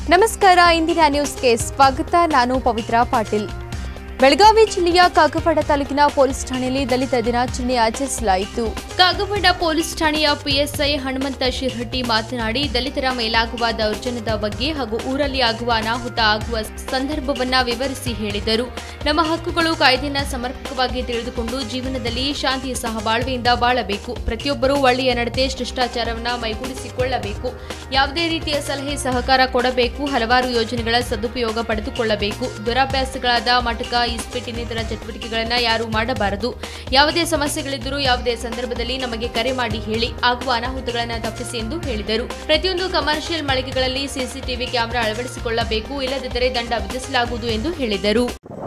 ನಮಸ್ಕಾರ ಇಂದಿನ ನ್ಯೂಸ್ಗೆ ಸ್ವಾಗತ ನಾನು ಪವಿತ್ರ ಪಾಟೀಲ್ ಬೆಳಗಾವಿ ಜಿಲ್ಲೆಯ ಕಾಗವಾಡ ತಾಲೂಕಿನ ಪೊಲೀಸ್ ಠಾಣೆಯಲ್ಲಿ ದಲಿತ ದಿನಾಚರಣೆ ಆಚರಿಸಲಾಯಿತು ಕಾಗವಾಡ ಪೊಲೀಸ್ ಠಾಣೆಯ ಪಿಎಸ್ಐ ಹನುಮಂತ ಶಿರ್ಹಟ್ಟಿ ಮಾತನಾಡಿ ದಲಿತರ ಮೇಲಾಗುವ ದೌರ್ಜನ್ಯದ ಬಗ್ಗೆ ಹಾಗೂ ಊರಲ್ಲಿ ಆಗುವ ಅನಾಹುತ ಆಗುವ ಸಂದರ್ಭವನ್ನ ವಿವರಿಸಿ ಹೇಳಿದರು ನಮ್ಮ ಹಕ್ಕುಗಳು ಕಾಯ್ದೆಯನ್ನು ಸಮರ್ಪಕವಾಗಿ ತಿಳಿದುಕೊಂಡು ಜೀವನದಲ್ಲಿ ಶಾಂತಿ ಸಹಬಾಳ್ವೆಯಿಂದ ಬಾಳಬೇಕು ಪ್ರತಿಯೊಬ್ಬರೂ ಒಳ್ಳೆಯ ನಡತೆ ಶಿಷ್ಟಾಚಾರವನ್ನ ಮೈಗೂಡಿಸಿಕೊಳ್ಳಬೇಕು ಯಾವುದೇ ರೀತಿಯ ಸಲಹೆ ಸಹಕಾರ ಕೊಡಬೇಕು ಹಲವಾರು ಯೋಜನೆಗಳ ಸದುಪಯೋಗ ಪಡೆದುಕೊಳ್ಳಬೇಕು ದುರಾಭ್ಯಾಸಗಳಾದ ಮಟಕ ಇಸ್ಪಿಟ್ ಇನ್ನಿತರ ಚಟುವಟಿಕೆಗಳನ್ನ ಯಾರು ಮಾಡಬಾರದು ಯಾವುದೇ ಸಮಸ್ಯೆಗಳಿದ್ದರೂ ಯಾವುದೇ ಸಂದರ್ಭದಲ್ಲಿ ನಮಗೆ ಕರೆ ಮಾಡಿ ಹೇಳಿ ಆಗುವ ಅನಾಹುತಗಳನ್ನು ತಪ್ಪಿಸಿ ಎಂದು ಹೇಳಿದರು ಪ್ರತಿಯೊಂದು ಕಮರ್ಷಿಯಲ್ ಮಳಿಗೆಗಳಲ್ಲಿ ಸಿಸಿಟಿವಿ ಕ್ಯಾಮೆರಾ ಅಳವಡಿಸಿಕೊಳ್ಳಬೇಕು ಇಲ್ಲದಿದ್ದರೆ ದಂಡ ವಿಧಿಸಲಾಗುವುದು ಎಂದು ಹೇಳಿದರು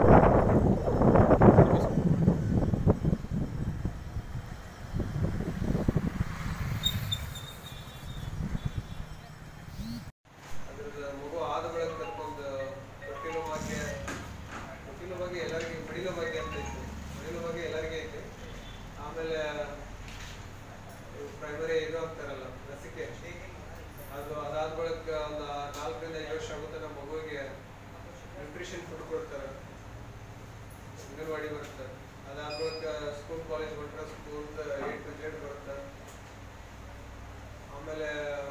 ಅದ್ರದ್ದು ಮಗು ಆದ ಬಳಿಕ ಕರ್ಕೊಂಡು ತೊಟ್ಟಿಲು ಭಾಗ್ಯ ತೊಟ್ಟಿಲು ಬಗ್ಗೆ ಎಲ್ಲರಿಗೆ ಮಡಿಲು ಭಾಗ್ಯ ಅಂತ ಐತಿ ಮಡಿಲು ಭಾಗ್ಯ ಎಲ್ಲರಿಗೆ ಐತಿ ಆಮೇಲೆ ಪ್ರೈಮರಿ ಇದು ಅಂತಾರಲ್ಲ ಲಸಿಕೆ ಅದು ಅದಾದ ಬಳಿಕ ಒಂದು ನಾಲ್ಕರಿಂದ ಐದು ವರ್ಷ ಆಗುತ್ತೆ ನಮ್ಮ ಮಗುವಿಗೆ ನ್ಯೂಟ್ರಿಷನ್ ಫುಡ್ ಕೊಡ್ತಾರೆ ಅಂಗನವಾಡಿ ಬರುತ್ತೆ ಅದಾದ ಬಳಿಕ ಸ್ಕೂಲ್ ಕಾಲೇಜ್ ಬಿಟ್ರೆ ಸ್ಕೂಲ್ ಏಟ್ ಟು ಜೆಡ್ ಬರುತ್ತೆ ಆಮೇಲೆ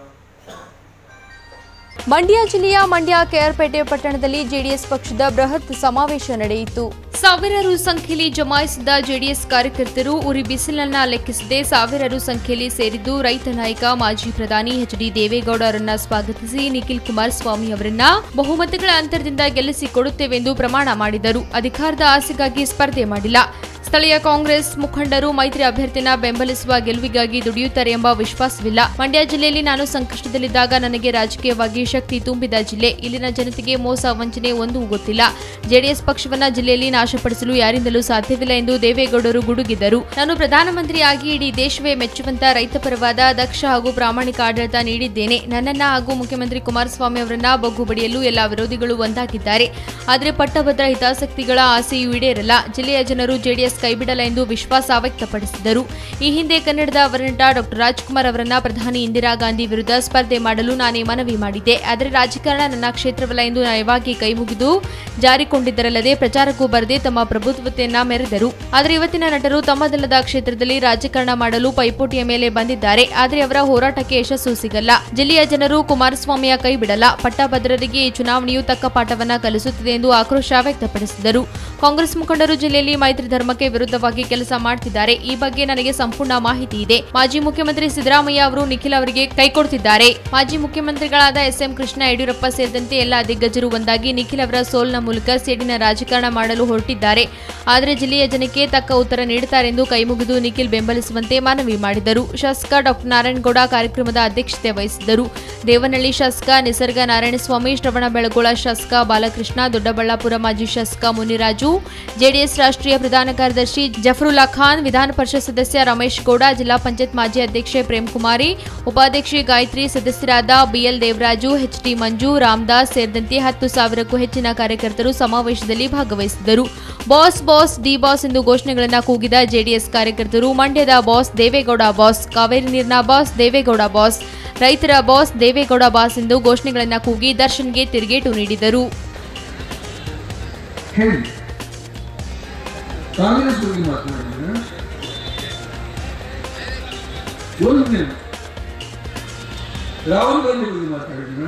ಮಂಡ್ಯ ಜಿಲ್ಲೆಯ ಮಂಡ್ಯ ಕೆಆರ್ಪೇಟೆ ಪಟ್ಟಣದಲ್ಲಿ ಜೆಡಿಎಸ್ ಪಕ್ಷದ ಬೃಹತ್ ಸಮಾವೇಶ ನಡೆಯಿತು ಸಾವಿರಾರು ಸಂಖ್ಯೆಯಲ್ಲಿ ಜಮಾಯಿಸಿದ ಜೆಡಿಎಸ್ ಕಾರ್ಯಕರ್ತರು ಉರಿ ಬಿಸಿಲನ್ನ ಲೆಕ್ಕಿಸದೆ ಸಾವಿರಾರು ಸಂಖ್ಯೆಯಲ್ಲಿ ಸೇರಿದ್ದು ರೈತ ನಾಯಕ ಮಾಜಿ ಪ್ರಧಾನಿ ಎಚ್ ಡಿ ದೇವೇಗೌಡರನ್ನ ಸ್ವಾಗತಿಸಿ ನಿಖಿಲ್ ಕುಮಾರಸ್ವಾಮಿ ಅವರನ್ನ ಬಹುಮತಗಳ ಅಂತರದಿಂದ ಗೆಲ್ಲಿಸಿಕೊಡುತ್ತೇವೆಂದು ಪ್ರಮಾಣ ಮಾಡಿದರು ಅಧಿಕಾರದ ಆಸೆಗಾಗಿ ಸ್ಪರ್ಧೆ ಮಾಡಿಲ್ಲ ಸ್ಥಳೀಯ ಕಾಂಗ್ರೆಸ್ ಮುಖಂಡರು ಮೈತ್ರಿ ಅಭ್ಯರ್ಥಿನ ಬೆಂಬಲಿಸುವ ಗೆಲುವಿಗಾಗಿ ದುಡಿಯುತ್ತಾರೆ ಎಂಬ ವಿಶ್ವಾಸವಿಲ್ಲ ಮಂಡ್ಯ ಜಿಲ್ಲೆಯಲ್ಲಿ ನಾನು ಸಂಕಷ್ಟದಲ್ಲಿದ್ದಾಗ ನನಗೆ ರಾಜಕೀಯವಾಗಿ ಶಕ್ತಿ ತುಂಬಿದ ಜಿಲ್ಲೆ ಇಲ್ಲಿನ ಜನತೆಗೆ ಮೋಸ ವಂಚನೆ ಒಂದೂ ಗೊತ್ತಿಲ್ಲ ಜೆಡಿಎಸ್ ಪಕ್ಷವನ್ನ ಜಿಲ್ಲೆಯಲ್ಲಿ ನಾಶಪಡಿಸಲು ಯಾರಿಂದಲೂ ಸಾಧ್ಯವಿಲ್ಲ ಎಂದು ದೇವೇಗೌಡರು ಗುಡುಗಿದರು ನಾನು ಪ್ರಧಾನಮಂತ್ರಿಯಾಗಿ ಇಡೀ ದೇಶವೇ ಮೆಚ್ಚುವಂತ ರೈತಪರವಾದ ದಕ್ಷ ಹಾಗೂ ಪ್ರಾಮಾಣಿಕ ಆಡಳಿತ ನೀಡಿದ್ದೇನೆ ನನ್ನನ್ನ ಹಾಗೂ ಮುಖ್ಯಮಂತ್ರಿ ಕುಮಾರಸ್ವಾಮಿ ಅವರನ್ನ ಬಗ್ಗು ಬಡಿಯಲು ಎಲ್ಲಾ ವಿರೋಧಿಗಳು ಒಂದಾಗಿದ್ದಾರೆ ಆದರೆ ಪಟ್ಟಭದ್ರ ಹಿತಾಸಕ್ತಿಗಳ ಆಸೆಯೂ ಈಡೇರಲ್ಲ ಜಿಲ್ಲೆಯ ಜನರು ಜೆಡಿಎಸ್ ಕೈಬಿಡಲ್ಲ ಎಂದು ವಿಶ್ವಾಸ ವ್ಯಕ್ತಪಡಿಸಿದರು ಈ ಹಿಂದೆ ಕನ್ನಡದ ಅವರನಟ ಡಾಕ್ಟರ್ ರಾಜ್ಕುಮಾರ್ ಅವರನ್ನ ಪ್ರಧಾನಿ ಇಂದಿರಾ ಗಾಂಧಿ ವಿರುದ್ಧ ಸ್ಪರ್ಧೆ ಮಾಡಲು ನಾನೇ ಮನವಿ ಮಾಡಿದ್ದೆ ಆದರೆ ರಾಜಕಾರಣ ನನ್ನ ಕ್ಷೇತ್ರವಲ್ಲ ಎಂದು ನಯವಾಗಿ ಕೈಮುಗಿದು ಜಾರಿಕೊಂಡಿದ್ದರಲ್ಲದೆ ಪ್ರಚಾರಕ್ಕೂ ಬರದೆ ತಮ್ಮ ಪ್ರಭುತ್ವತೆಯನ್ನ ಮೆರೆದರು ಆದರೆ ಇವತ್ತಿನ ನಟರು ತಮ್ಮದಲ್ಲದ ಕ್ಷೇತ್ರದಲ್ಲಿ ರಾಜಕಾರಣ ಮಾಡಲು ಪೈಪೋಟಿಯ ಮೇಲೆ ಬಂದಿದ್ದಾರೆ ಆದರೆ ಅವರ ಹೋರಾಟಕ್ಕೆ ಯಶಸ್ಸು ಸಿಗಲ್ಲ ಜಿಲ್ಲೆಯ ಜನರು ಕುಮಾರಸ್ವಾಮಿಯ ಕೈ ಬಿಡಲ್ಲ ಪಟ್ಟಭದ್ರರಿಗೆ ಈ ಚುನಾವಣೆಯು ತಕ್ಕ ಪಾಠವನ್ನ ಕಲಿಸುತ್ತದೆ ಎಂದು ಆಕ್ರೋಶ ವ್ಯಕ್ತಪಡಿಸಿದರು ಕಾಂಗ್ರೆಸ್ ಮುಖಂಡರು ಜಿಲ್ಲೆಯಲ್ಲಿ ಮೈತ್ರಿ ಧರ್ಮಕ್ಕೆ ವಿರುದ್ಧವಾಗಿ ಕೆಲಸ ಮಾಡ್ತಿದ್ದಾರೆ ಈ ಬಗ್ಗೆ ನನಗೆ ಸಂಪೂರ್ಣ ಮಾಹಿತಿ ಇದೆ ಮಾಜಿ ಮುಖ್ಯಮಂತ್ರಿ ಸಿದ್ದರಾಮಯ್ಯ ಅವರು ನಿಖಿಲ್ ಅವರಿಗೆ ಕೈಕೊಡ್ತಿದ್ದಾರೆ ಮಾಜಿ ಮುಖ್ಯಮಂತ್ರಿಗಳಾದ ಎಸ್ಎಂ ಕೃಷ್ಣ ಯಡಿಯೂರಪ್ಪ ಸೇರಿದಂತೆ ಎಲ್ಲ ದಿಗ್ಗಜರು ಒಂದಾಗಿ ನಿಖಿಲ್ ಅವರ ಸೋಲ್ನ ಮೂಲಕ ಸೇಡಿನ ರಾಜಕಾರಣ ಮಾಡಲು ಹೊರಟಿದ್ದಾರೆ ಆದರೆ ಜಿಲ್ಲೆಯ ಜನಕ್ಕೆ ತಕ್ಕ ಉತ್ತರ ನೀಡುತ್ತಾರೆಂದು ಕೈಮುಗಿದು ನಿಖಿಲ್ ಬೆಂಬಲಿಸುವಂತೆ ಮನವಿ ಮಾಡಿದರು ಶಾಸಕ ಡಾಕ್ಟರ್ ನಾರಾಯಣಗೌಡ ಕಾರ್ಯಕ್ರಮದ ಅಧ್ಯಕ್ಷತೆ ವಹಿಸಿದ್ದರು ದೇವನಹಳ್ಳಿ ಶಾಸಕ ನಿಸರ್ಗ ನಾರಾಯಣಸ್ವಾಮಿ ಶ್ರವಣ ಬೆಳಗೋಳ ಶಾಸಕ ಬಾಲಕೃಷ್ಣ ದೊಡ್ಡಬಳ್ಳಾಪುರ ಮಾಜಿ ಶಾಸಕ ಮುನಿರಾಜು ಜೆಡಿಎಸ್ ರಾಷ್ಟ್ರೀಯ ಪ್ರಧಾನ ಕಾರ್ಯದರ್ಶಿ ಜಫರುಲ್ಲಾ ಖಾನ್ ವಿಧಾನ ಪರಿಷತ್ ಸದಸ್ಯ ರಮೇಶ್ ಗೌಡ ಜಿಲ್ಲಾ ಪಂಚಾಯತ್ ಮಾಜಿ ಅಧ್ಯಕ್ಷೆ ಪ್ರೇಮ್ ಕುಮಾರಿ ಉಪಾಧ್ಯಕ್ಷೆ ಗಾಯತ್ರಿ ಸದಸ್ಯರಾದ ಬಿಎಲ್ ದೇವರಾಜು ಎಚ್ಟಿ ಮಂಜು ರಾಮದಾಸ್ ಸೇರಿದಂತೆ ಹತ್ತು ಸಾವಿರಕ್ಕೂ ಹೆಚ್ಚಿನ ಕಾರ್ಯಕರ್ತರು ಸಮಾವೇಶದಲ್ಲಿ ಭಾಗವಹಿಸಿದ್ದರು ಬಾಸ್ ಬಾಸ್ ಡಿ ಬಾಸ್ ಎಂದು ಘೋಷಣೆಗಳನ್ನು ಕೂಗಿದ ಜೆಡಿಎಸ್ ಕಾರ್ಯಕರ್ತರು ಮಂಡ್ಯದ ಬಾಸ್ ದೇವೇಗೌಡ ಬಾಸ್ ಕಾವೇರಿ ನೀರಿನ ಬಾಸ್ ದೇವೇಗೌಡ ಬಾಸ್ ರೈತರ ಬಾಸ್ ದೇವೇಗೌಡ ಬಾಸ್ ಎಂದು ಘೋಷಣೆಗಳನ್ನು ಕೂಗಿ ದರ್ಶನ್ಗೆ ತಿರುಗೇಟು ನೀಡಿದರು ಹೇಳಿ ಕಾಂಗ್ರೆಸ್ ಬಗ್ಗೆ ಮಾತನಾಡಿದ್ರೆ ಒಂದು ರಾಹುಲ್ ಗಾಂಧಿ ಬಗ್ಗೆ ಮಾತಾಡಿದ್ರ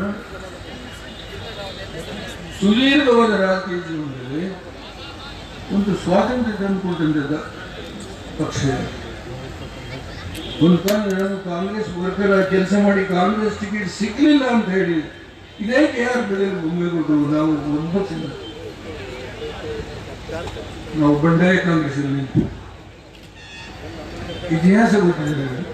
ಸುದೀರ್ಘವಾದ ರಾಜಕೀಯ ಜೀವನದಲ್ಲಿ ಒಂದು ಸ್ವಾತಂತ್ರ್ಯ ತಂದುಕೊಟ್ಟಂತ ಪಕ್ಷ ಇದು. ಒಂದು ಕಾಲ ನಾನು ಕಾಂಗ್ರೆಸ್ ವರ್ಕರ್ ಆಗಿ ಕೆಲಸ ಮಾಡಿ ಕಾಂಗ್ರೆಸ್ ಟಿಕೆಟ್ ಸಿಗ್ಲಿಲ್ಲ ಅಂತ ಹೇಳಿ ಇದೇ ಕೆ ಆರ್ ಬೆಳೆಯಲ್ಲಿ ಬೊಮ್ಮೆ ಕೊಟ್ಟರು ನಾವು ಒಂಬತ್ತು ಜನ. ನಾವು ಬಂಡಾಯ ಕಾಂಗ್ರೆಸ್ ನಿಂತು ಇತಿಹಾಸ ಗೊತ್ತಿದೆ ನನಗೆ.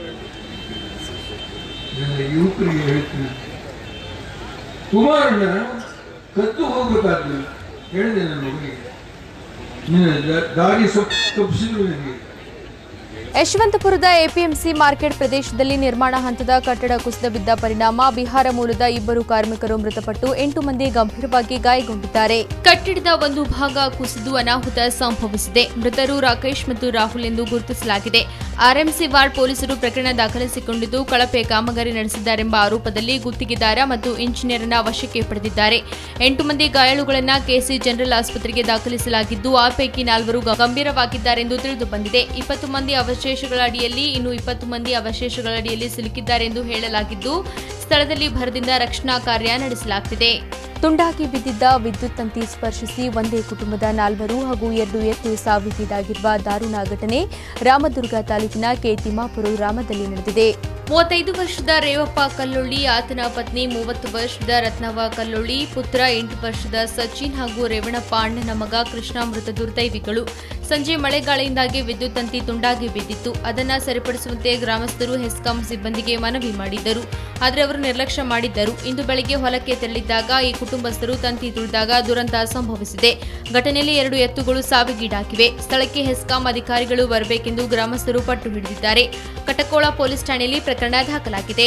ನನ್ನ ಯುವಕರಿಗೆ ಹೇಳ್ತೀನಿ ಕುಮಾರಣ್ಣ ಕತ್ತು ಹೋಗ್ಬೇಕಾದ್ಲು ಹೇಳಿದೆ ನನ್ನ ಮಗನಿಗೆ ನೀನು ದ- ದಾರಿ ಸೊಪ್ಪು ತಪ್ಪಿಸಿದ್ರು ನನಗೆ ಯಶವಂತಪುರದ ಎಪಿಎಂಸಿ ಮಾರ್ಕೆಟ್ ಪ್ರದೇಶದಲ್ಲಿ ನಿರ್ಮಾಣ ಹಂತದ ಕಟ್ಟಡ ಕುಸಿದ ಬಿದ್ದ ಪರಿಣಾಮ ಬಿಹಾರ ಮೂಲದ ಇಬ್ಬರು ಕಾರ್ಮಿಕರು ಮೃತಪಟ್ಟು ಎಂಟು ಮಂದಿ ಗಂಭೀರವಾಗಿ ಗಾಯಗೊಂಡಿದ್ದಾರೆ ಕಟ್ಟಡದ ಒಂದು ಭಾಗ ಕುಸಿದು ಅನಾಹುತ ಸಂಭವಿಸಿದೆ ಮೃತರು ರಾಕೇಶ್ ಮತ್ತು ರಾಹುಲ್ ಎಂದು ಗುರುತಿಸಲಾಗಿದೆ ಆರ್ಎಂಸಿ ವಾರ್ಡ್ ಪೊಲೀಸರು ಪ್ರಕರಣ ದಾಖಲಿಸಿಕೊಂಡಿದ್ದು ಕಳಪೆ ಕಾಮಗಾರಿ ನಡೆಸಿದ್ದಾರೆಂಬ ಆರೋಪದಲ್ಲಿ ಗುತ್ತಿಗೆದಾರ ಮತ್ತು ಇಂಜಿನಿಯರ್ನ ವಶಕ್ಕೆ ಪಡೆದಿದ್ದಾರೆ ಎಂಟು ಮಂದಿ ಗಾಯಾಳುಗಳನ್ನು ಕೆಸಿ ಜನರಲ್ ಆಸ್ಪತ್ರೆಗೆ ದಾಖಲಿಸಲಾಗಿದ್ದು ಆ ಪೈಕಿ ನಾಲ್ವರು ಗಂಭೀರವಾಗಿದ್ದಾರೆಂದು ತಿಳಿದು ಬಂದಿದೆ ಇಪ್ಪತ್ತು ಮಂದಿ ಅವಶೇಷಗಳ ಅಡಿಯಲ್ಲಿ ಇನ್ನು ಇಪ್ಪತ್ತು ಮಂದಿ ಅವಶೇಷಗಳ ಅಡಿಯಲ್ಲಿ ಸಿಲುಕಿದ್ದಾರೆ ಎಂದು ಹೇಳಲಾಗಿದ್ದು ಸ್ಥಳದಲ್ಲಿ ಭರದಿಂದ ರಕ್ಷಣಾ ಕಾರ್ಯ ನಡೆಸಲಾಗುತ್ತಿದೆ ತುಂಡಾಗಿ ಬಿದ್ದಿದ್ದ ವಿದ್ಯುತ್ ತಂತಿ ಸ್ಪರ್ಶಿಸಿ ಒಂದೇ ಕುಟುಂಬದ ನಾಲ್ವರು ಹಾಗೂ ಎರಡು ಎತ್ತು ಸಾವಿಗೀಡಾಗಿರುವ ದಾರುಣ ಘಟನೆ ರಾಮದುರ್ಗ ತಾಲೂಕಿನ ಕೆ ತಿಮ್ಮಾಪುರ ಗ್ರಾಮದಲ್ಲಿ ನಡೆದಿದೆ ಮೂವತ್ತೈದು ವರ್ಷದ ರೇವಪ್ಪ ಕಲ್ಲೊಳ್ಳಿ ಆತನ ಪತ್ನಿ ಮೂವತ್ತು ವರ್ಷದ ರತ್ನವ್ವ ಕಲ್ಲೊಳ್ಳಿ ಪುತ್ರ ಎಂಟು ವರ್ಷದ ಸಚಿನ್ ಹಾಗೂ ರೇವಣಪ್ಪ ಅಣ್ಣನ ಮಗ ಕೃಷ್ಣ ಮೃತ ದುರ್ದೈವಿಗಳು ಸಂಜೆ ಮಳೆಗಾಳಿಯಿಂದಾಗಿ ವಿದ್ಯುತ್ ತಂತಿ ತುಂಡಾಗಿ ಬಿದ್ದಿತ್ತು ಅದನ್ನು ಸರಿಪಡಿಸುವಂತೆ ಗ್ರಾಮಸ್ಥರು ಹೆಸ್ಕಾಂ ಸಿಬ್ಬಂದಿಗೆ ಮನವಿ ಮಾಡಿದ್ದರು ಆದರೆ ಅವರು ನಿರ್ಲಕ್ಷ್ಯ ಮಾಡಿದ್ದರು ಇಂದು ಬೆಳಗ್ಗೆ ಹೊಲಕ್ಕೆ ತೆರಳಿದ್ದಾಗ ಈ ಕುಟುಂಬಸ್ಥರು ತಂತಿ ತುಳಿದಾಗ ದುರಂತ ಸಂಭವಿಸಿದೆ ಘಟನೆಯಲ್ಲಿ ಎರಡು ಎತ್ತುಗಳು ಸಾವಿಗೀಡಾಗಿವೆ ಸ್ಥಳಕ್ಕೆ ಹೆಸ್ಕಾಂ ಅಧಿಕಾರಿಗಳು ಬರಬೇಕೆಂದು ಗ್ರಾಮಸ್ಥರು ಪಟ್ಟು ಹಿಡಿದಿದ್ದಾರೆ ಕಟಕೋಳ ಪೊಲೀಸ್ ಠಾಣೆಯಲ್ಲಿ ಪ್ರಕರಣ ದಾಖಲಾಗಿದೆ